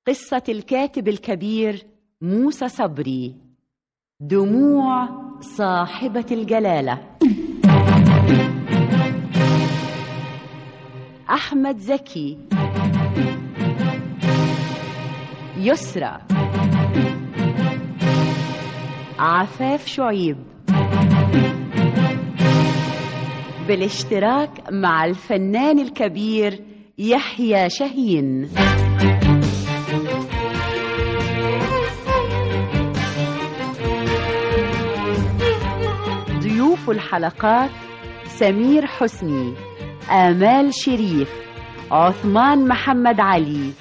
قصة الكاتب الكبير موسى صبري دموع صاحبة الجلالة أحمد زكي يسرى عفاف شعيب بالاشتراك مع الفنان الكبير يحيى شاهين ضيوف الحلقات سمير حسني آمال شريف عثمان محمد علي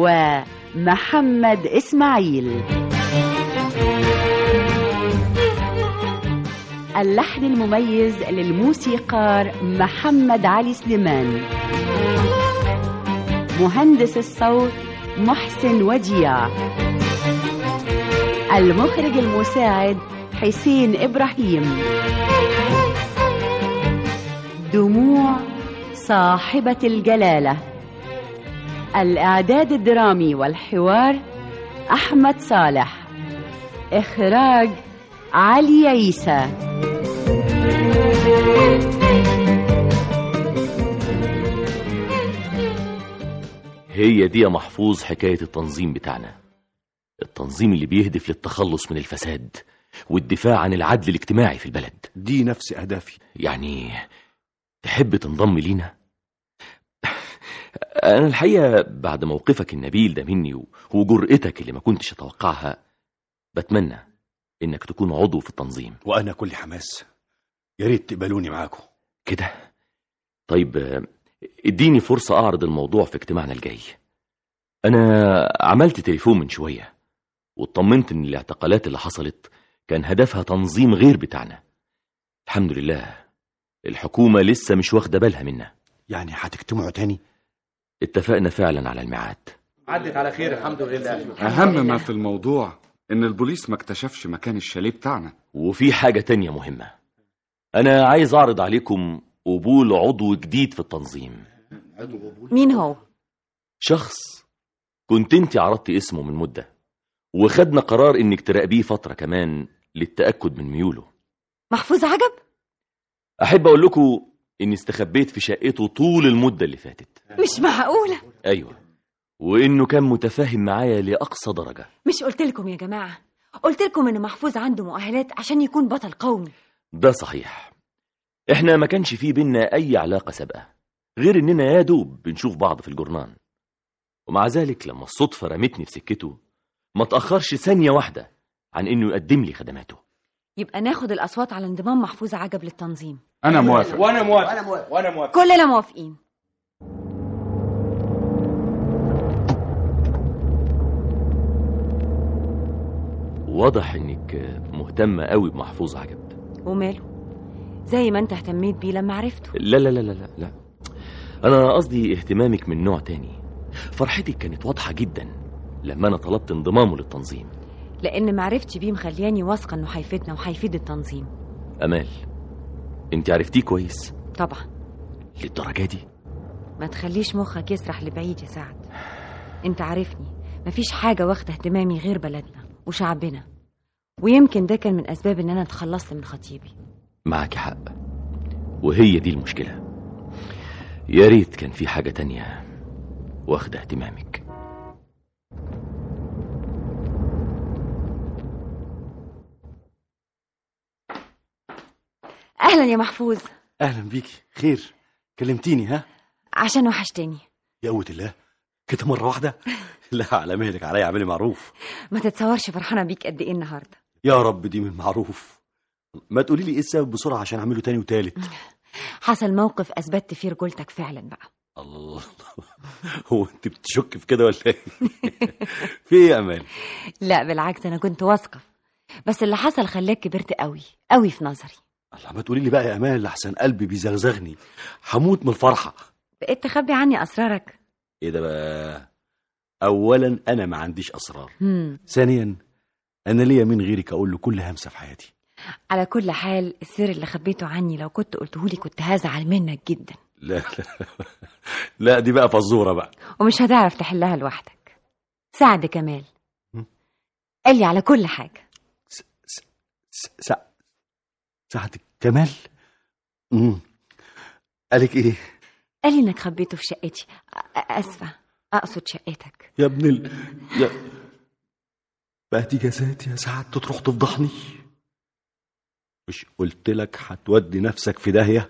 ومحمد إسماعيل اللحن المميز للموسيقار محمد علي سليمان مهندس الصوت محسن وديع المخرج المساعد حسين إبراهيم دموع صاحبة الجلالة الإعداد الدرامي والحوار أحمد صالح إخراج علي عيسى هي دي يا محفوظ حكاية التنظيم بتاعنا التنظيم اللي بيهدف للتخلص من الفساد والدفاع عن العدل الاجتماعي في البلد دي نفس أهدافي يعني تحب تنضم لينا أنا الحقيقة بعد موقفك النبيل ده مني و- وجرأتك اللي ما كنتش أتوقعها بتمنى إنك تكون عضو في التنظيم وأنا كل حماس يا ريت تقبلوني معاكم كده طيب آه، اديني فرصة أعرض الموضوع في اجتماعنا الجاي أنا عملت تليفون من شوية واطمنت إن الاعتقالات اللي حصلت كان هدفها تنظيم غير بتاعنا الحمد لله الحكومة لسه مش واخدة بالها منا يعني هتجتمعوا تاني اتفقنا فعلا على الميعاد عدت على خير الحمد لله أهم ما في الموضوع إن البوليس ما اكتشفش مكان الشاليه بتاعنا وفي حاجة تانية مهمة أنا عايز أعرض عليكم قبول عضو جديد في التنظيم مين هو؟ شخص كنت انت عرضت اسمه من مدة وخدنا قرار انك تراقبيه فترة كمان للتأكد من ميوله محفوظ عجب؟ أحب أقول لكم إني استخبيت في شقته طول المدة اللي فاتت مش معقولة أيوة وإنه كان متفاهم معايا لأقصى درجة مش قلت لكم يا جماعة قلت لكم إن محفوظ عنده مؤهلات عشان يكون بطل قومي ده صحيح إحنا ما كانش فيه بينا أي علاقة سابقة غير إننا يا دوب بنشوف بعض في الجورنان ومع ذلك لما الصدفة رمتني في سكته ما تأخرش ثانية واحدة عن إنه يقدم لي خدماته يبقى ناخد الأصوات على انضمام محفوظ عجب للتنظيم أنا موافق وانا موافق وانا موافق كلنا موافقين واضح إنك مهتمة قوي بمحفوظ عجب وماله زي ما انت اهتميت بيه لما عرفته لا لا لا لا لا, لا. أنا قصدي اهتمامك من نوع تاني فرحتك كانت واضحة جدا لما أنا طلبت انضمامه للتنظيم لأن معرفتي بيه مخلياني واثقة إنه هيفيدنا وهيفيد التنظيم أمال أنت عرفتيه كويس طبعا للدرجة دي ما تخليش مخك يسرح لبعيد يا سعد انت عارفني مفيش حاجة واخدة اهتمامي غير بلدنا وشعبنا ويمكن ده كان من أسباب إن أنا اتخلصت من خطيبي معك حق وهي دي المشكلة يا ريت كان في حاجة تانية واخدة اهتمامك أهلا يا محفوظ أهلا بيكي خير كلمتيني ها عشان وحشتني يا قوة الله كده مرة واحدة لا على مهلك عليا اعملي معروف ما تتصورش فرحانة بيك قد إيه النهاردة يا رب دي من معروف ما تقولي لي ايه السبب بسرعة عشان اعمله تاني وتالت حصل موقف أثبتت فيه رجولتك فعلا بقى الله هو انت بتشك في كده ولا ايه في ايه يا امال لا بالعكس أنا كنت واثقة بس اللي حصل خلاك كبرت قوي قوي في نظري الله ما تقولي لي بقى يا امال لحسن قلبي بيزغزغني هموت من الفرحة بقيت تخبي عني أسرارك ايه ده بقى اولا انا ما عنديش اسرار هم. ثانيا انا ليا من غيرك اقول له كل همسه في حياتي على كل حال السر اللي خبيته عني لو كنت قلتهولي كنت هزعل منك جدا لا لا لا دي بقى فزوره بقى ومش هتعرف تحلها لوحدك سعد كمال م? قال لي على كل حاجة س... س... س... سعد كمال امم قالك ايه قال لي انك خبيته في شقتي أ- أ- اسفة اقصد شقتك يا ابن ال... يا بقى دي جزاتي يا سعد تروح تفضحني مش قلت لك هتودي نفسك في داهية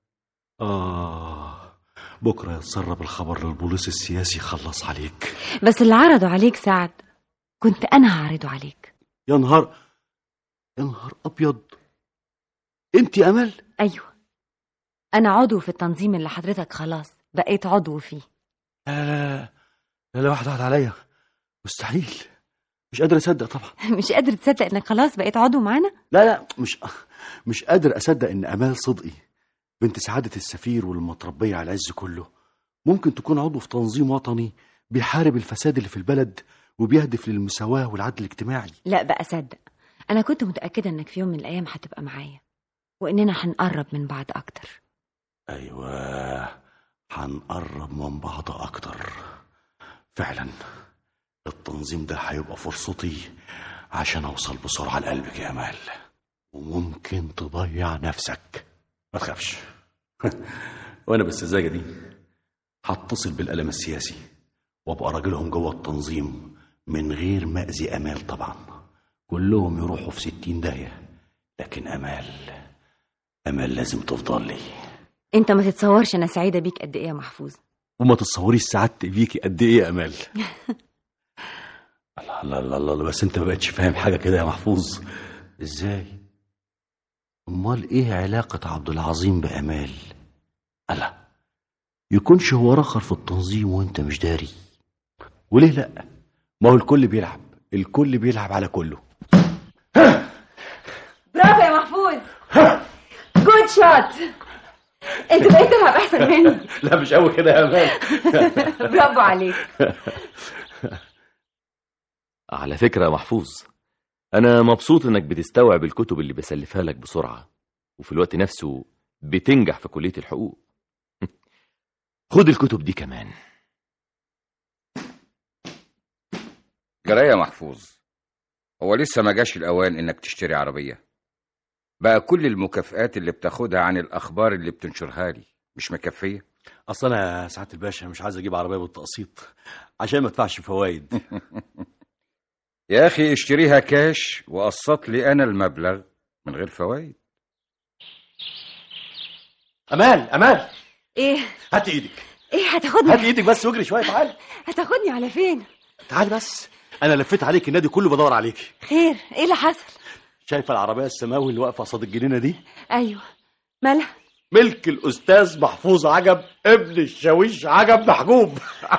آه بكرة يتسرب الخبر للبوليس السياسي خلص عليك بس اللي عرضوا عليك سعد كنت انا هعرضه عليك يا نهار يا نهار أبيض أنت يا أمل ايوه انا عضو في التنظيم اللي حضرتك خلاص بقيت عضو فيه لا لا لا لا لا واحد واحد عليا مستحيل مش قادر أصدق طبعا مش قادر تصدق انك خلاص بقيت عضو معانا لا لا مش مش قادر اصدق ان امال صدقي بنت سعاده السفير والمتربيه على العز كله ممكن تكون عضو في تنظيم وطني بيحارب الفساد اللي في البلد وبيهدف للمساواه والعدل الاجتماعي لا بقى صدق انا كنت متاكده انك في يوم من الايام هتبقى معايا واننا هنقرب من بعض اكتر ايوه هنقرب من بعض اكتر فعلا التنظيم ده هيبقى فرصتي عشان اوصل بسرعه لقلبك يا امال وممكن تضيع نفسك ما تخافش وانا بالسذاجه دي هتصل بالقلم السياسي وابقى راجلهم جوه التنظيم من غير ما اذي امال طبعا كلهم يروحوا في ستين داهيه لكن امال امال لازم تفضل لي انت ما تتصورش انا سعيده بيك قد ايه يا محفوظ وما تتصوريش سعادتي بيكي قد ايه يا امال الله الله الله الله الله، بس انت ما بقتش فاهم حاجه كده يا محفوظ ازاي امال ايه علاقه عبد العظيم بامال الا يكونش هو رخر في التنظيم وانت مش داري وليه لا ما هو الكل بيلعب الكل بيلعب على كله برافو يا محفوظ جود شوت انت بقيت تلعب احسن مني لا مش قوي كده يا امال برافو عليك على فكرة يا محفوظ أنا مبسوط إنك بتستوعب الكتب اللي بسلفها لك بسرعة وفي الوقت نفسه بتنجح في كلية الحقوق خد الكتب دي كمان جرايه محفوظ هو لسه ما جاش الاوان انك تشتري عربيه بقى كل المكافآت اللي بتاخدها عن الاخبار اللي بتنشرها لي مش مكفيه اصل انا يا سعاده الباشا مش عايز اجيب عربيه بالتقسيط عشان ما ادفعش فوائد يا اخي اشتريها كاش وقسط لي انا المبلغ من غير فوائد امال امال ايه هات ايدك ايه هات هتاخدني ايدك بس واجري شويه تعالي هتاخدني على فين تعالي بس انا لفيت عليك النادي كله بدور عليكي خير ايه اللي حصل شايفه العربيه السماوي اللي واقفه قصاد الجنينه دي ايوه مالها ملك الاستاذ محفوظ عجب ابن الشاويش عجب محجوب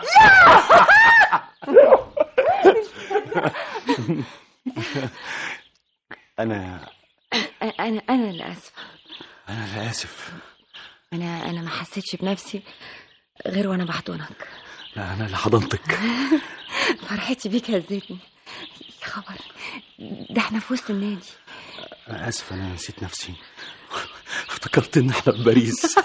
انا انا انا اللي اسفه انا اللي اسف انا انا ما حسيتش بنفسي غير وانا بحضنك لا انا اللي حضنتك فرحتي بيك هزتني يا خبر ده احنا في وسط النادي انا اسف انا نسيت نفسي افتكرت ان احنا في باريس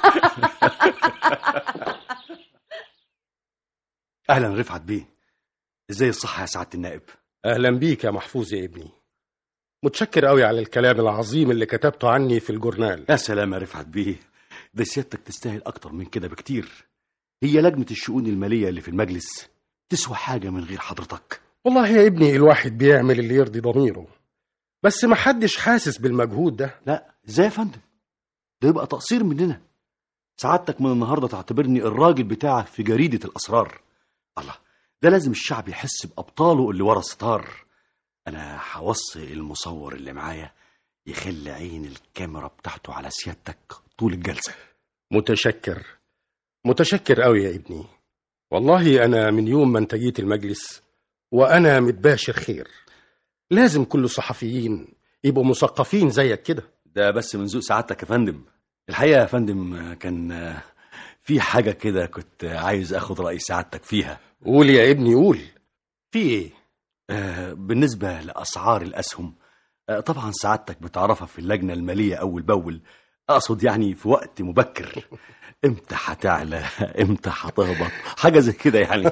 اهلا رفعت بيه ازاي الصحه يا سعاده النائب اهلا بيك يا محفوظ يا ابني متشكر قوي على الكلام العظيم اللي كتبته عني في الجورنال يا سلام يا رفعت بيه ده سيادتك تستاهل اكتر من كده بكتير هي لجنه الشؤون الماليه اللي في المجلس تسوى حاجه من غير حضرتك والله يا ابني الواحد بيعمل اللي يرضي ضميره بس محدش حاسس بالمجهود ده لا ازاي يا فندم ده يبقى تقصير مننا سعادتك من النهارده تعتبرني الراجل بتاعك في جريده الاسرار الله ده لازم الشعب يحس بابطاله اللي ورا الستار انا هوصي المصور اللي معايا يخلي عين الكاميرا بتاعته على سيادتك طول الجلسه متشكر متشكر قوي يا ابني والله انا من يوم ما انت جيت المجلس وانا متباشر خير لازم كل الصحفيين يبقوا مثقفين زيك كده ده بس من ذوق سعادتك يا فندم الحقيقه يا فندم كان في حاجه كده كنت عايز اخد راي سعادتك فيها قول يا ابني قول في ايه آه، بالنسبه لاسعار الاسهم آه، طبعا سعادتك بتعرفها في اللجنه الماليه اول باول اقصد يعني في وقت مبكر امتى هتعلى امتى هتهبط حاجه زي كده يعني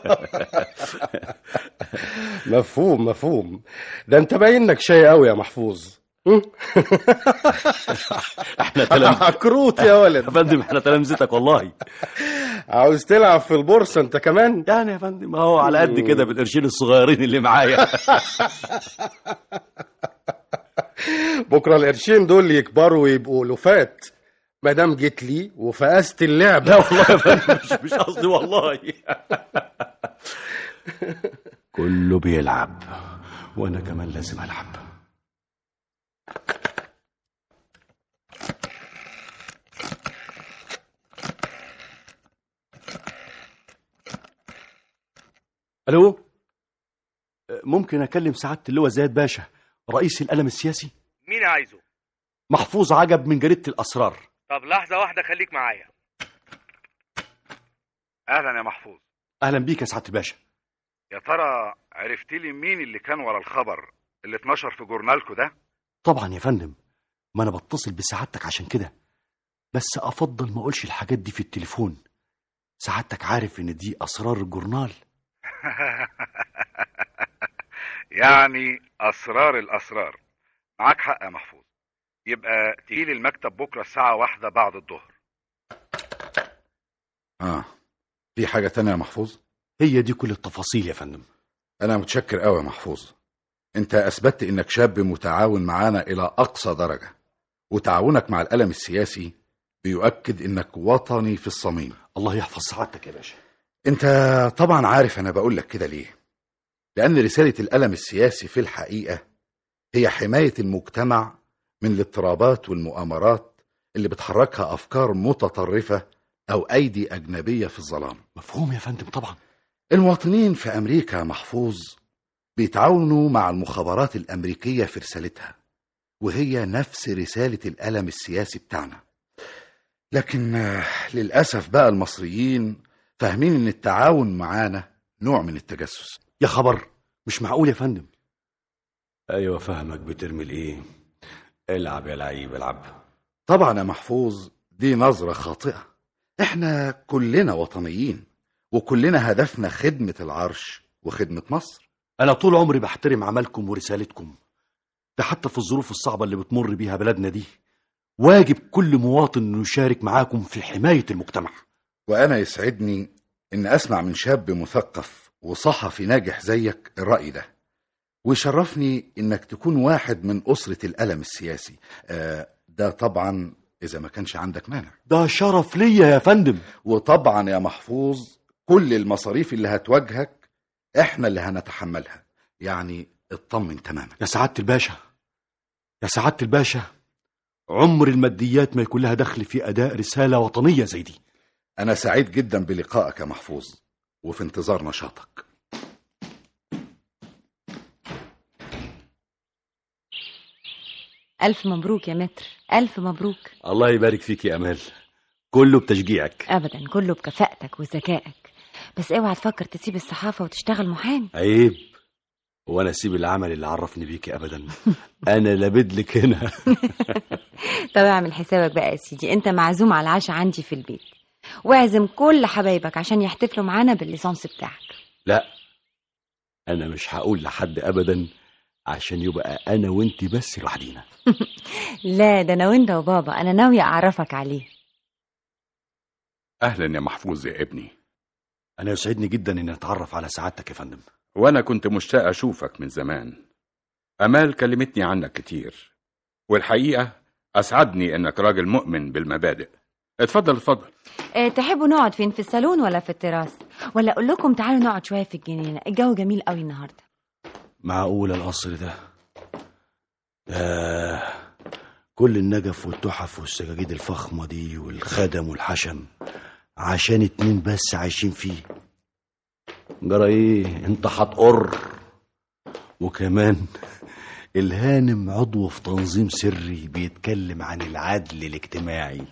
مفهوم مفهوم ده انت باين لك شاي قوي يا محفوظ هم؟ احنا تلام كروت يا ولد يا فندم احنا تلامذتك والله عاوز تلعب في البورصه انت كمان يعني يا فندم هو على قد كده بالقرشين الصغيرين اللي معايا بكره القرشين دول يكبروا ويبقوا لفات ما دام جيت لي وفقست اللعبه لا والله يا فندم مش, مش قصدي والله كله بيلعب وانا كمان لازم العب الو ممكن اكلم سعاده اللواء زياد باشا رئيس القلم السياسي مين عايزه محفوظ عجب من جريده الاسرار طب لحظة واحدة خليك معايا أهلا يا محفوظ اهلا بيك يا سعاده الباشا يا ترى عرفت لي مين اللي كان ورا الخبر اللي اتنشر في جورنالكو ده طبعا يا فندم ما انا بتصل بسعادتك عشان كده بس افضل ما اقولش الحاجات دي في التليفون سعادتك عارف ان دي اسرار الجورنال يعني أسرار الأسرار معاك حق يا محفوظ يبقى تجيلي المكتب بكرة الساعة واحدة بعد الظهر اه في حاجة تانية يا محفوظ هي دي كل التفاصيل يا فندم أنا متشكر أوي يا محفوظ أنت أثبتت إنك شاب متعاون معانا إلى أقصى درجة وتعاونك مع القلم السياسي بيؤكد إنك وطني في الصميم الله يحفظ سعادتك يا باشا أنت طبعا عارف أنا بقول لك كده ليه لأن رسالة القلم السياسي في الحقيقة هي حماية المجتمع من الاضطرابات والمؤامرات اللي بتحركها أفكار متطرفة أو أيدي أجنبية في الظلام مفهوم يا فندم طبعا المواطنين في أمريكا محفوظ بيتعاونوا مع المخابرات الأمريكية في رسالتها وهي نفس رسالة القلم السياسي بتاعنا لكن آه، للأسف بقى المصريين فاهمين إن التعاون معانا نوع من التجسس يا خبر مش معقول يا فندم ايوه فاهمك بترمي الايه العب يا لعيب العب طبعا يا محفوظ دي نظرة خاطئة احنا كلنا وطنيين وكلنا هدفنا خدمة العرش وخدمة مصر انا طول عمري بحترم عملكم ورسالتكم ده حتى في الظروف الصعبه اللي بتمر بيها بلدنا دي واجب كل مواطن انه يشارك معاكم في حمايه المجتمع وأنا يسعدني إن أسمع من شاب مثقف وصحفي ناجح زيك الرأي ده ويشرفني إنك تكون واحد من أسرة القلم السياسي آه ده طبعا إذا ما كانش عندك مانع ده شرف ليا يا فندم وطبعا يا محفوظ كل المصاريف اللي هتواجهك احنا اللي هنتحملها يعني اطمن تماما يا سعاده الباشا يا سعاده الباشا عمر الماديات ما يكون لها دخل في اداء رساله وطنيه زي دي انا سعيد جدا بلقائك يا محفوظ وفي انتظار نشاطك ألف مبروك يا متر ألف مبروك الله يبارك فيك يا امال كله بتشجيعك أبدا كله بكفاءتك وذكائك بس اوعى تفكر تسيب الصحافة وتشتغل محامي عيب وانا اسيب العمل اللي عرفني بيكي ابدا انا لابد لك هنا طب اعمل حسابك بقى يا سيدي انت معزوم على العشاء عندي في البيت واعزم كل حبايبك عشان يحتفلوا معانا بالليسانس بتاعك لا انا مش هقول لحد ابدا عشان يبقى انا وانتي بس لوحدينا لا ده انا وانت وبابا انا ناوية اعرفك عليه أهلا يا محفوظ يا ابني انا يسعدني جدا اني اتعرف على سعادتك يا فندم وأنا كنت مشتاق أشوفك من زمان أمال كلمتني عنك كتير والحقيقة أسعدني إنك راجل مؤمن بالمبادئ اتفضل اتفضل اه تحبوا نقعد فين في الصالون ولا في التراس ولا اقول لكم تعالوا نقعد شوية في الجنينة الجو جميل قوي النهاردة معقول القصر ده ده كل النجف والتحف والسجاجيد الفخمة دي والخدم والحشم عشان اتنين بس عايشين فيه جرى ايه انت هتقر وكمان الهانم عضو في تنظيم سري بيتكلم عن العدل الاجتماعي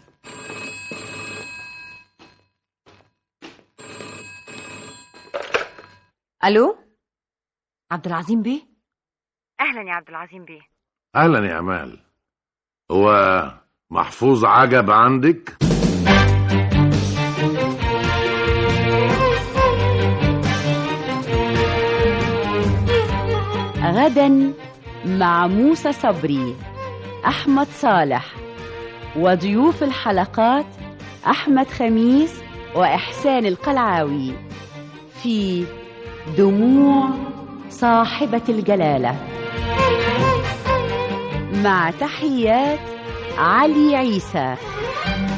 الو عبد العظيم بيه اهلا يا عبد العظيم بيه اهلا يا امال هو محفوظ عجب عندك غدا مع موسى صبري أحمد صالح وضيوف الحلقات أحمد خميس وإحسان القلعاوي في دموع صاحبة الجلالة مع تحيات علي عيسى